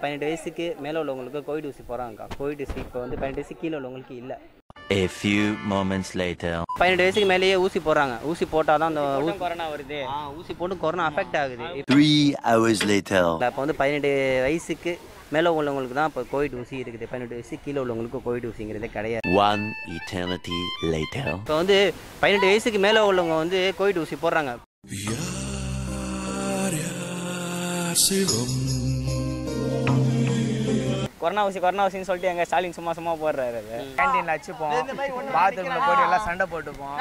பன்னெண்டு வயசுக்கு மேலே உள்ளவங்களுக்கு கோவிட் ஊசி போகிறாங்கக்கா கோவிட் ஊசி இப்போ வந்து பன்னெண்டு வயசுக்கு கீழே உள்ளவங்களுக்கு இல்லை A few moments later. பன்னெண்டு வயசுக்கு மேலேயே ஊசி போடுறாங்க ஊசி போட்டால் தான் அந்த ஊசி கொரோனா வருது ஆ ஊசி போட்டு கொரோனா அஃபெக்ட் ஆகுது Three hours later. இப்போ வந்து பன்னெண்டு வயசுக்கு மேலே உள்ளவங்களுக்கு தான் இப்போ கோவிட் ஊசி இருக்குது பன்னெண்டு வயசு கீழே உள்ளவங்களுக்கு கோவிட் ஊசிங்கிறதே கிடையாது One eternity later. இப்போ வந்து பன்னெண்டு வயசுக்கு மேலே உள்ளவங்க வந்து கோவிட் ஊசி போடுறாங்க கொரோனா ஊசி கொரோனா ஊசின்னு சொல்லிட்டு எங்க ஸ்டாலின் சும்மா சும்மா போடுறாரு அது கேண்டீன்ல வச்சுப்போம் பாத்ரூம்ல போயிட்டு எல்லாம் சண்டை போட்டுப்போம்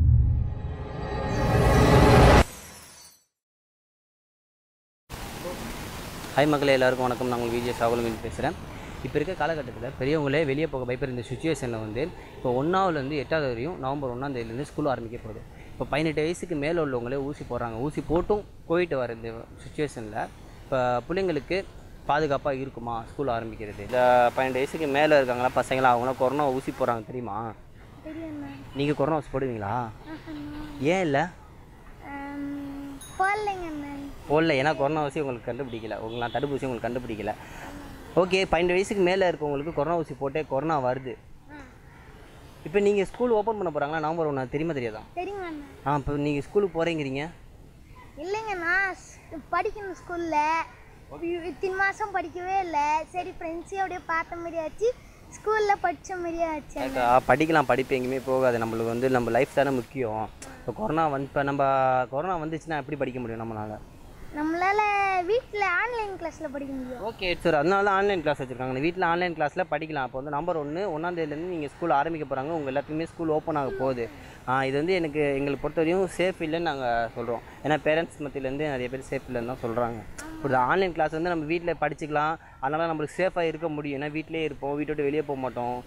ஹாய் மக்களே எல்லாருக்கும் வணக்கம் நான் உங்கள் விஜய் சாகுலமின் பேசுகிறேன் இப்போ இருக்க காலகட்டத்தில் பெரியவங்களே வெளியே போக பயப்படுற இந்த சுச்சுவேஷனில் வந்து இப்போ ஒன்றாவதுலேருந்து எட்டாவது வரையும் நவம்பர் ஒன்றாம் தேதியிலேருந்து ஸ்கூல் ஆரம்பிக்க போகுது இப்போ பதினெட்டு வயசுக்கு மேலே உள்ளவங்களே ஊசி போடுறாங்க ஊசி போட்டும் கோவிட் வர இந்த சுச்சுவேஷனில் இப்போ பிள்ளைங்களுக்கு பாதுகாப்பாக இருக்குமா ஸ்கூல் ஆரம்பிக்கிறது இந்த பன்னெண்டு வயசுக்கு மேலே இருக்காங்களா பசங்களா அவங்களாம் கொரோனா ஊசி போடுறாங்க தெரியுமா நீங்கள் கொரோனா ஊசி போடுவீங்களா ஏன் இல்லை போடலைங்கண்ணா போடல ஏன்னா கொரோனா ஊசி உங்களுக்கு கண்டுபிடிக்கல உங்களாம் தடுப்பூசி உங்களுக்கு கண்டுபிடிக்கல ஓகே பன்னெண்டு வயசுக்கு மேலே இருக்கவங்களுக்கு கொரோனா ஊசி போட்டே கொரோனா வருது இப்போ நீங்கள் ஸ்கூல் ஓப்பன் பண்ண போகிறாங்களா நவம்பர் ஒன்றா தெரியுமா தெரியாதா தெரியுங்கண்ணா ஆ இப்போ நீங்கள் ஸ்கூலுக்கு போகிறீங்கிறீங்க இல்லைங்கண்ணா ஸ்- படிக்கணும் ஸ்கூலில் இத்தனை மாதம் படிக்கவே இல்லை சரி ஃப்ரெண்ட்ஸையும் அப்படியே பார்த்த மாதிரி ஆச்சு ஸ்கூலில் படித்த மாதிரியே ஆச்சு படிக்கலாம் படிப்பு எங்கேயுமே போகாது நம்மளுக்கு வந்து நம்ம லைஃப் தானே முக்கியம் இப்போ கொரோனா வந்து இப்போ நம்ம கொரோனா வந்துச்சுன்னா எப்படி படிக்க முடியும் நம்மளால நம்மளால் வீட்டில் ஆன்லைன் கிளாஸில் படிக்க முடியும் ஓகே சார் அதனால தான் ஆன்லைன் கிளாஸ் வச்சுருக்காங்க வீட்டில் ஆன்லைன் கிளாஸில் படிக்கலாம் அப்போ வந்து நம்பர் ஒன்று ஒன்றாந்தேதிலேருந்து நீங்கள் ஸ்கூல் ஆரம்பிக்க போகிறாங்க உங்கள் எல்லாத்துக்குமே ஸ்கூல் ஓப்பன் ஆக போகுது ஆ, இது வந்து எனக்கு எங்களுக்கு பொறுத்தவரையும் சேஃப் இல்லைன்னு நாங்கள் சொல்கிறோம் ஏன்னா பேரண்ட்ஸ் மத்தியிலேருந்து நிறைய பேர் சேஃப் இல்லைன்னு தான் சொல்கிறாங்க இப்படி ஆன்லைன் கிளாஸ் வந்து நம்ம வீட்டில் படிச்சுக்கலாம் அதனால நம்மளுக்கு சேஃபாக இருக்க முடியும் ஏன்னா வீட்டிலே இருப்போம் வீட்டை விட்டு வெளியே போக மாட்டோம்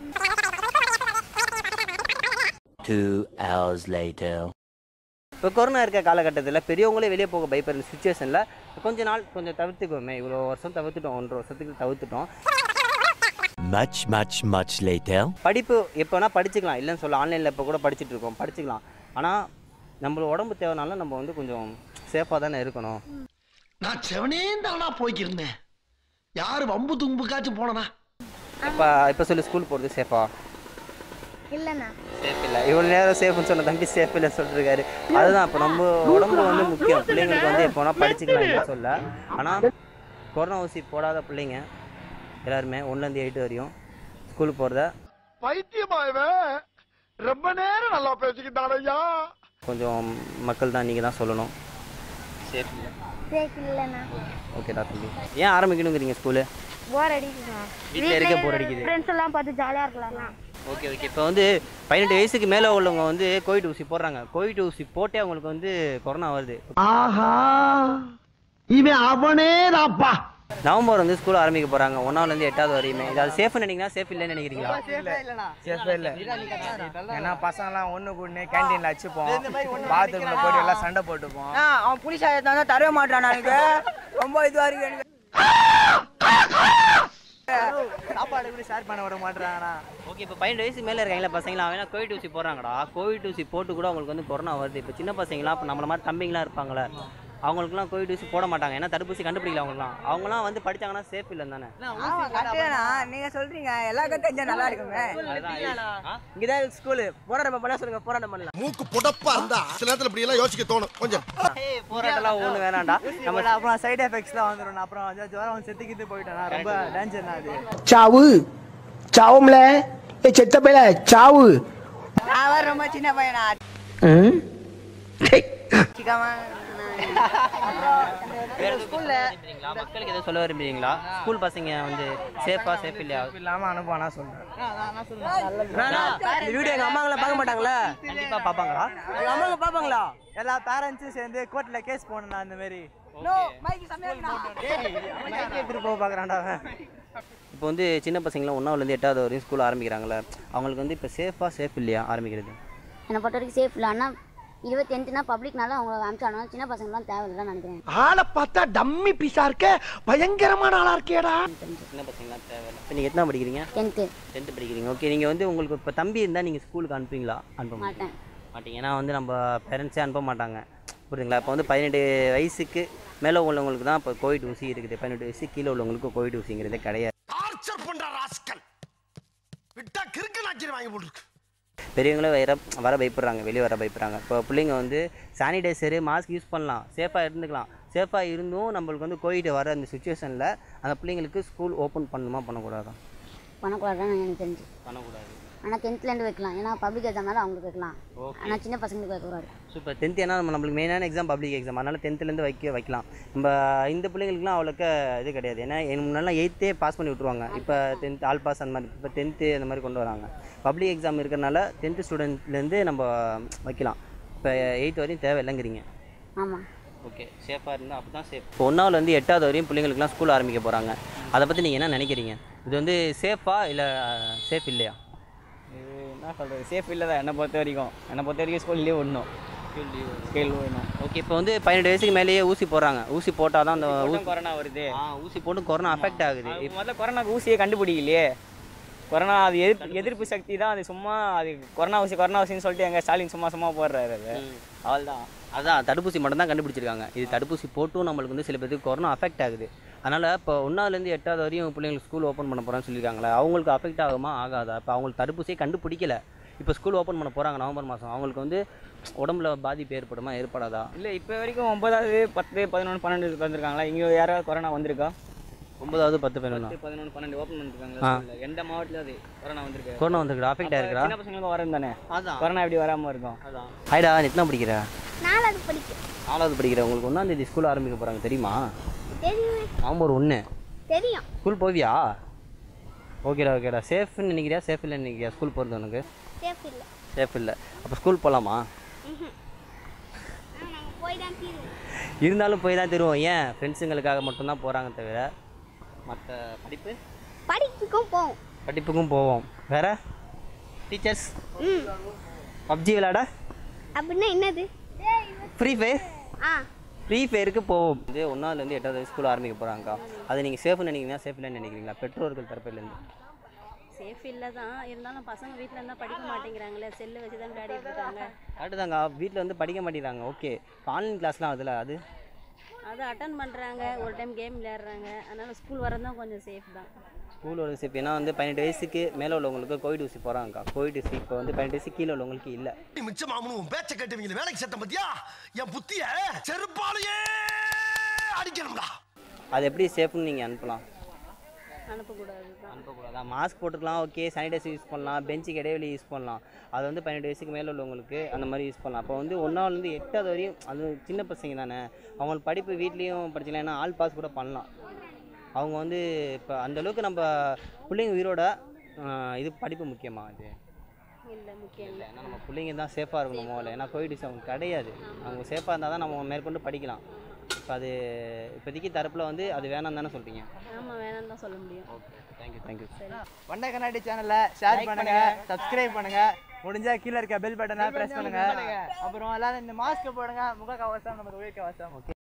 Two hours later. இப்போ கொரோனா இருக்க காலகட்டத்தில் பெரியவங்களே வெளியே போக பயப்படுற சுச்சுவேஷனில் கொஞ்ச நாள் கொஞ்சம் தவிர்த்துக்கோமே இவ்வளோ வருஷம் தவிர்த்துட்டோம் ஒன்றரை வருஷத்துக்கு தவிர்த்துட்டோம் Much, much, much later. படிப்பு எப்போ வேணால் படிச்சுக்கலாம் இல்லைன்னு சொல்ல ஆன்லைனில் இப்போ கூட படிச்சுட்டு இருக்கோம் படிச்சுக்கலாம் ஆனால் நம்மளோட உடம்பு தேவைனால நம்ம வந்து கொஞ்சம் சேஃபாக தானே இருக்கணும் நான் செவனே தானா போய்க்கிருந்தேன் யாரு வம்பு தும்புக்காச்சும் போனனா இப்போ இப்போ சொல்லி ஸ்கூல் போகிறது சேஃபா இல்லைண்ணா சேஃப் இல்லை இவ்வளோ நேரம் சேஃப்னு சொன்ன தம்பி சேஃப் இல்லைன்னு சொல்லிருக்காரு அதுதான் இப்போ நம்ம உடம்பு வந்து முக்கியம் பிள்ளைங்களுக்கு வந்து எப்போ வேணால் படிச்சுக்கலாம் இல்லைன்னு சொல்ல ஆனால் கொரோனா ஊசி போடாத பிள்ளைங்க எல்லாருமே ஒன்றுலேருந்து எயிட் வரையும் ஸ்கூலுக்கு போகிறத பைத்தியமா இவன் ரொம்ப நேரம் நல்லா பேசிக்கிட்டான் ஐயா கொஞ்சம் மக்கள் தான் நீங்கள் தான் சொல்லணும் சேஃப் இல்லை சேஃப் இல்லைண்ணா ஓகேடா தம்பி ஏன் ஆரம்பிக்கணுங்கிறீங்க ஸ்கூலு போர் அடிக்குதுண்ணா வீட்டில் இருக்க போர் அடிக்குது ஃப்ரெண்ட்ஸ் எல்லாம் பார்த்து ஜாலியாக இருக்கலாம்ண்ணா ஓகே ஓகே இப்போ வந்து பதினெட்டு வயசுக்கு மேலே உள்ளவங்க வந்து கோவிட் ஊசி போடுறாங்க கோவிட் ஊசி போட்டே அவங்களுக்கு வந்து கொரோனா வருது ஆஹா இவன் அவனே தாப்பா நவம்பர் வந்து ஸ்கூல் ஆரம்பிக்க போகிறாங்க ஒன்றாவதுலேருந்து எட்டாவது வரையுமே இது அது சேஃப்னு நினைக்கிறீங்களா சேஃப் இல்லைன்னு நினைக்கிறீங்களா சேஃபே இல்லை ஏன்னா பசங்கலாம் ஒன்று கூடனே கேண்டீன்ல வச்சுப்போம் பாத்ரூம்ல போயிட்டு எல்லாம் சண்டை போட்டுப்போம் அவன் புலிஸ் ஆயிரத்தா தரவே மாட்டான் எனக்கு ரொம்ப இதுவா இருக்கு எனக்கு சாப்பாடு கூட ஷேர் பண்ண விட மாட்டாங்கண்ணா ஓகே இப்போ பன்னெண்டு வயசு மேலே இருக்காங்களா பசங்களாம் அவன் கோவிட் ஊசி போடுறாங்கடா கோவிட் ஊசி போட்டு கூட அவங்களுக்கு வந்து கொரோனா வருது இப்போ சின்ன பசங்களாம் இப்போ நம்மள மாதிரி தம்பிங்களாம் இருப்பாங்களே அவங்களுக்குலாம் கோவிட் ஊசி போட மாட்டாங்க ஏன்னா தடுப்பூசி கண்டுபிடிக்கல அவங்களுக்குலாம் அவங்களாம் வந்து படிச்சாங்கன்னா சேஃப் இல்லைன்னு தானே கரெக்டா நீங்க சொல்றீங்க எல்லாருக்கும் தெரிஞ்சா நல்லா இருக்குமே இங்கதான் ஸ்கூலு போராட்டம் பண்ண சொல்லுங்க போராட்டம் பண்ணலாம் மூக்கு புடப்பா இருந்தா சில நேரத்துல இப்படி எல்லாம் யோசிக்க தோணும் கொஞ்சம் போராட்டம்லாம் ஒன்றும் வேணாம்டா நம்ம அப்புறம் சைடு எஃபெக்ட்ஸ்லாம் வந்துடும் அப்புறம் வந்து ஜுரம் வந்து செத்துக்கிட்டு போயிட்டேன் ரொம்ப டேஞ்சர்னா அது சாவு சாவும்ல ஏ செத்த பையல சாவு அவன் ரொம்ப சின்ன பையனா சிக்காம வேற ஸ்கூல்ல மக்களுக்கு எதுவும் சொல்ல விரும்புறீங்களா ஸ்கூல் பசங்க வந்து சேஃபா சேஃப் இல்லையா இல்லாம அனுப்புவானா சொல்றேன் இந்த வீடியோ எங்க அம்மாங்கள பார்க்க மாட்டாங்களா கண்டிப்பா பாப்பாங்களா எங்க அம்மாங்க பாப்பாங்களா எல்லா பேரண்ட்ஸும் சேர்ந்து கோர்ட்ல கேஸ் போடணும் அந்த மாதிரி எடுத்துட்டு போக பாக்குறான்டா அவன் இப்போ வந்து சின்ன பசங்களாம் ஒன்றாவதுலேருந்து எட்டாவது வரையும் ஸ்கூல் ஆரம்பிக்கிறாங்களே அவங்களுக்கு வந்து இப்போ சேஃபாக சேஃப் இல்லையா ஆரம்பிக்கிறது என்னை பொறுத்த வரைக்கும் சேஃப் இல்லை ஆனால் இருபத்தி எட்டுனா பப்ளிக்னால அவங்க அனுப்பிச்சாலும் சின்ன பசங்களாம் தேவையில்லைன்னு நினைக்கிறேன் ஆளை பார்த்தா டம்மி பீஸா இருக்க பயங்கரமான ஆளா இருக்கேடா சின்ன பசங்களாம் தேவையில்லை இப்போ நீங்கள் எத்தனை படிக்கிறீங்க டென்த்து டென்த்து படிக்கிறீங்க ஓகே நீங்கள் வந்து உங்களுக்கு இப்போ தம்பி இருந்தால் நீங்கள் ஸ்கூலுக்கு அனுப்புவீங்களா அனுப்ப மாட்டீங்க மாட்டேன் மாட்டீங்க ஏன்னா வந்து நம்ம பேரண்ட்ஸே அனுப்ப மாட்டாங்க புரியுதுங்களா இப்போ வந்து பதினெட்டு வயசுக்கு மேலே உள்ளவங்களுக்கு தான் இப்போ கோவிட் ஊசி இருக்குது பதினெட்டு வயசு கீழே உள்ளவங்களுக்கு கோவிட் ஊசிங்கிறதே கிடையாது டார்ச்சர் பண்ற ராஸ்கல் விட்டா கிறுக்கு நாக்கி வாங்கி போட்டுருக்கு பெரியவங்களே வர வர பயப்படுறாங்க வெளியே வர பயப்படுறாங்க இப்போ பிள்ளைங்க வந்து சானிடைசரு மாஸ்க் யூஸ் பண்ணலாம் சேஃபாக இருந்துக்கலாம் சேஃபாக இருந்தும் நம்மளுக்கு வந்து கோவிட் வர அந்த சுச்சுவேஷனில் அந்த பிள்ளைங்களுக்கு ஸ்கூல் ஓப்பன் பண்ணணுமா பண்ணக்கூடாதா பண்ணக்கூடாதுன்னு எனக்கு தெரிஞ்சு பண்ணக்கூடாது ஆனால் டென்த்லேருந்து வைக்கலாம் ஏன்னா பப்ளிக் எக்ஸாம்னால அவங்களுக்கு வைக்கலாம் ஆனால் சின்ன பசங்களுக்கு வைக்கக்கூடாது ஸோ இப்போ டென்த் ஏன்னா நம்ம நம்மளுக்கு மெயினான எக்ஸாம் பப்ளிக் எக்ஸாம் அதனால் டென்த்துலேருந்து வைக்க வைக்கலாம் நம்ம இந்த பிள்ளைங்களுக்குலாம் அவ்வளோக்க இது கிடையாது ஏன்னா எனக்கு முன்னாடிலாம் எயித்தே பாஸ் பண்ணி விட்ருவாங்க இப்போ டென்த் ஆல் பாஸ் அந்த மாதிரி இப்போ டென்த்து அந்த மாதிரி கொண்டு வராங்க பப்ளிக் எக்ஸாம் இருக்கிறனால டென்த்து ஸ்டூடெண்ட்லேருந்து நம்ம வைக்கலாம் இப்போ எயித் வரையும் தேவையில்லைங்கிறீங்க ஆமாம் ஓகே சேஃபாக இருந்தால் அப்படி தான் சேஃப் இப்போ ஒன்றாவதுலேருந்து எட்டாவது வரையும் பிள்ளைங்களுக்குலாம் ஸ்கூல் ஆரம்பிக்க போகிறாங்க அதை பற்றி நீங்கள் என்ன நினைக்கிறீங்க இது வந்து சேஃபா இல்லை சேஃப் இல்லையா இது என்ன சொல்கிறது சேஃப் இல்லை தான் என்னை பொறுத்த வரைக்கும் என்னை பொறுத்த வரைக்கும் ஸ்கூல்லேயே விடணும் ஸ்கூல் விடணும் ஓகே இப்போ வந்து பதினெட்டு வயசுக்கு மேலேயே ஊசி போடுறாங்க ஊசி போட்டால் தான் அந்த ஊசி கொரோனா வருது ஆ ஊசி போட்டு கொரோனா அஃபெக்ட் ஆகுது அது முதல்ல கொரோனாக்கு ஊசியே கண்டுபிடிக்கலையே கொரோனா அது எதிர்ப்பு எதிர்ப்பு சக்தி தான் அது சும்மா அது கொரோனா ஊசி கொரோனா ஊசின்னு சொல்லிட்டு எங்கள் ஸ்டாலின் சும்மா சும்மா போடுறாரு அது அவள்தான் அதான் தடுப்பூசி மட்டும் தான் கண்டுபிடிச்சிருக்காங்க இது தடுப்பூசி போட்டும் நம்மளுக்கு வந்து சில பேருக்கு கொரோனா அஃபெக்ட் ஆகுது அதனால் இப்போ ஒன்றாவதுலேருந்து எட்டாவது வரையும் பிள்ளைங்களுக்கு ஸ்கூல் ஓப்பன் பண்ண போகிறான்னு சொல்லியிருக்காங்களே அவங்களுக்கு அஃபெக்ட் ஆகுமா ஆகாதா இப்போ அவங்களுக்கு தடுப்பூசியே கண்டுபிடிக்கல இப்போ ஸ்கூல் ஓப்பன் பண்ண போகிறாங்க நவம்பர் மாதம் அவங்களுக்கு வந்து உடம்புல பாதிப்பு ஏற்படுமா ஏற்படாதா இல்லை இப்போ வரைக்கும் ஒன்பதாவது பத்து பதினொன்று பன்னெண்டு வந்திருக்காங்களா இங்கே யாராவது கொரோனா வந்திருக்கா ஒன்பதாவது பத்து பதினொன்று பத்து பதினொன்று பன்னெண்டு ஓப்பன் ஆ. பண்ணிருக்காங்க எந்த மாவட்டத்தில் அது கொரோனா வந்திருக்கு கொரோனா வந்துருக்குடா அஃபெக்ட் ஆயிருக்குடா சின்ன பசங்களுக்கு வரும் தானே அதான் கொரோனா எப்படி வராமல் இருக்கும் அதான் ஹாய்டா எத்தனை படிக்கிற நாலாவது படிக்கிறேன் நாலாவது படிக்கிற உங்களுக்கு ஒன்றாந்தேதி ஸ்கூல் ஆரம்பிக்க போகிறாங்க தெரியுமா தெரியுமே நவம்பர் ஒன்று தெரியும் ஸ்கூல் போவியா ஓகேடா ஓகேடா சேஃப்னு நினைக்கிறியா சேஃப் இல்லைன்னு நினைக்கிறியா ஸ்கூல் போகிறது உனக்கு சேஃப் இல்லை சேஃப் இல்லை அப்போ ஸ்கூல் போகலாமா நாங்கள் போய் தான் தீருவோம் இருந்தாலும் போய் தான் தருவோம் ஏன் ஃப்ரெண்ட்ஸுங்களுக்காக மட்டும்தான் போகிறாங்க தவிர மற்ற படிப்பு படிப்புக்கும் போவோம் படிப்புக்கும் போவோம் வேற டீச்சர்ஸ் ம் பப்ஜி விளையாட அப்படின்னா என்னது ஃப்ரீ ஃபயர் ஆ ஃப்ரீ ஃபயருக்கு போவோம் இது ஒன்றாவதுலேருந்து எட்டாவது ஸ்கூல் ஆரம்பிக்க போகிறாங்கக்கா அது நீங்கள் சேஃப்னு நினைக்கிறீங்களா சேஃப் இல்லைன்னு நினைக்கிறீங்களா பெற்றோர்கள் தரப்பிலேருந்து சேஃப் இல்லை தான் இருந்தாலும் பசங்க வீட்டில் இருந்தால் படிக்க மாட்டேங்கிறாங்களே செல்லு வச்சு தான் விளையாடிட்டு இருக்காங்க கரெக்டு தாங்க வீட்டில் வந்து படிக்க மாட்டேங்கிறாங்க ஓகே ஆன்லைன் கிளாஸ்லாம் அதில் அது அது அட்டன் பண்ணுறாங்க ஒரு டைம் கேம் விளையாடுறாங்க அதனால் ஸ்கூல் வரதான் கொஞ்சம் சேஃப் தான் ஸ்கூலோட சேஃப் ஏன்னா வந்து பதினெட்டு வயசுக்கு மேலே உள்ளவங்களுக்கு கோவிட் ஊசி போகிறாங்கக்கா கோவிட் ஊசி இப்போ வந்து பதினெட்டு வயசு கீழே உள்ளவங்களுக்கு இல்லை நீ மிச்சம் மாமனு உன் பேச்ச கேட்டவங்க வேலைக்கு சேர்த்த பத்தியா என் புத்திய செருப்பாலேயே அடிக்கணும்டா அது எப்படி சேஃப்னு நீங்கள் அனுப்பலாம் அனுப்பக்கூடாது தான் அனுப்பக்கூடாதா மாஸ்க் போட்டுக்கலாம் ஓகே சானிடைசர் யூஸ் பண்ணலாம் பெஞ்சுக்கு இடைவெளி யூஸ் பண்ணலாம் அது வந்து பன்னெண்டு வயசுக்கு மேலே உள்ளவங்களுக்கு அந்த மாதிரி யூஸ் பண்ணலாம் அப்போ வந்து ஒன்றாவதுலேருந்து எட்டாவது வரையும் அது சின்ன பசங்க தானே அவங்களுக்கு படிப்பு வீட்லேயும் படிச்சிக்கலாம் ஏன்னா ஆல் பாஸ் கூட பண்ணலாம் அவங்க வந்து இப்போ அந்தளவுக்கு நம்ம பிள்ளைங்க உயிரோட ஆஹ், இது படிப்பு முக்கியமா இது இல்லை முக்கியம் இல்லை ஏன்னா நம்ம பிள்ளைங்க தான் சேஃபாக இருக்கணும் முதல்ல ஏன்னா கோவிட் அவங்க கிடையாது அவங்க சேஃபாக இருந்தால் தான் நம்ம மேற்கொண்டு படிக்கலாம் இப்போ அது இப்போதைக்கு தரப்பில் வந்து அது வேணாம் தானே சொல்கிறீங்க ஆமாம் வேணாம்னு தான் சொல்ல முடியும் ஓகே தேங்க்யூ தேங்க்யூ வண்டை கண்ணாடி சேனலை ஷேர் பண்ணுங்க சப்ஸ்கிரைப் பண்ணுங்க முடிஞ்சா கீழே இருக்க பெல் பட்டனை பிரஸ் பண்ணுங்க அப்புறம் எல்லாரும் இந்த மாஸ்க் போடுங்க முக கவசம் நமக்கு உயிர் கவசம்